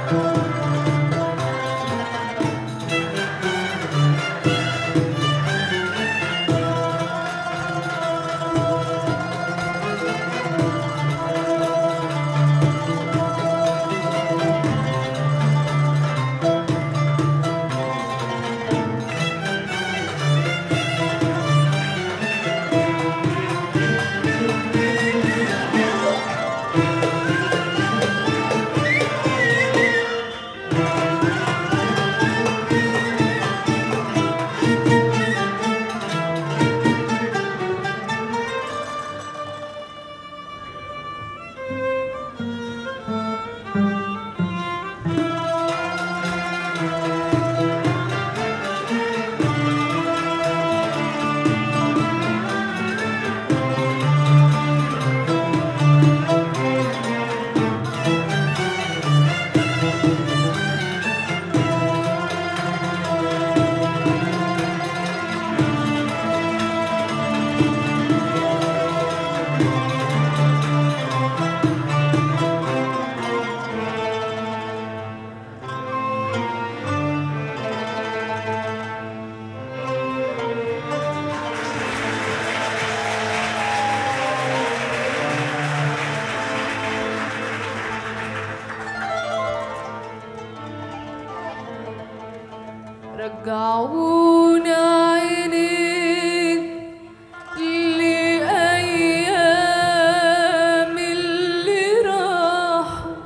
رجعونا عينيك لأيام اللي راحوا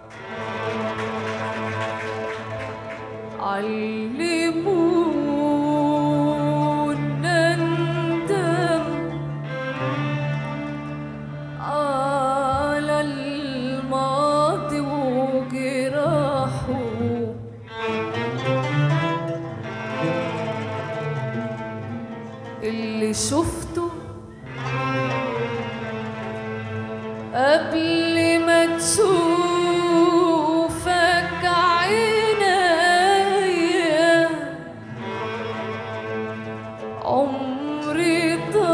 علمونا ندم على الماضي وجراحه اللي شفته قبل ما تشوفك عينيا عمري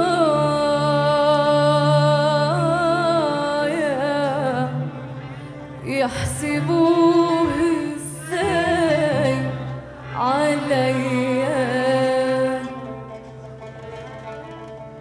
ضايع يحسبوه ازاي عليا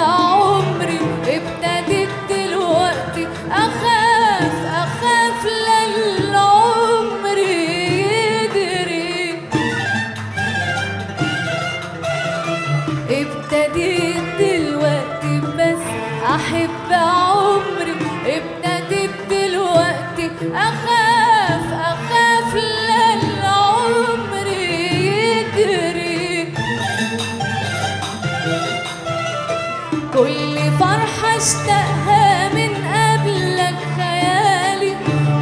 عمري ابتديت دلوقتي اخاف اخاف للعمر يجري ابتديت دلوقتي بس احب عمري ابتديت دلوقتي اخاف اخاف للعمر يجري كل فرحة اشتقها من قبلك خيالي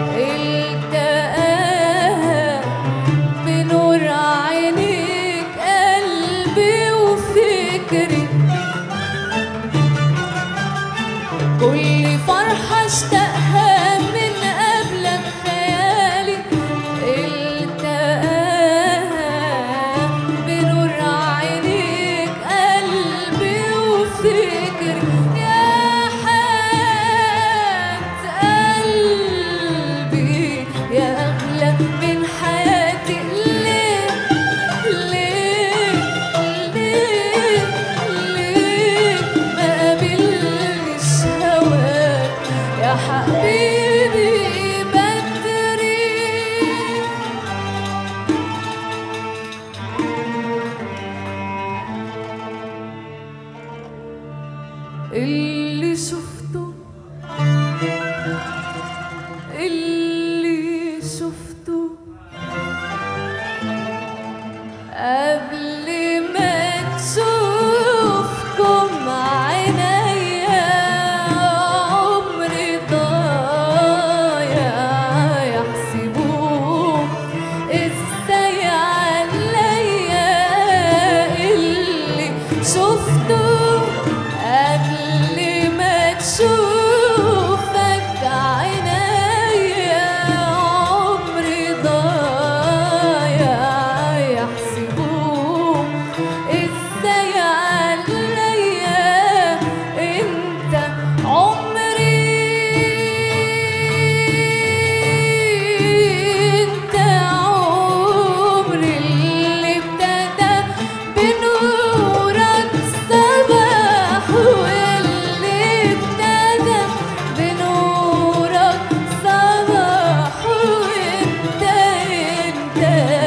التقاها بنور عينيك قلبي وفكري كل فرحة اشتقها من قبلك خيالي التقاها بنور عينيك قلبي وفكري يا حياة قلبي يا أغلى من حياتي ليه ليه ليه ليه ما قابلنيش هواك يا حبيبي بدري اللي شفته اللي شفته قبل ما تشوفكم عينيا عمري ضايع يحسبوه ازاي عليا اللي شفته قبل ما تشوفك عينيا عمري ضايع يحسبوه ازاي عليا انت عمري انت عمري اللي ابتدى بنورك صباح واللي ابتدى بنورك صباح وانت انت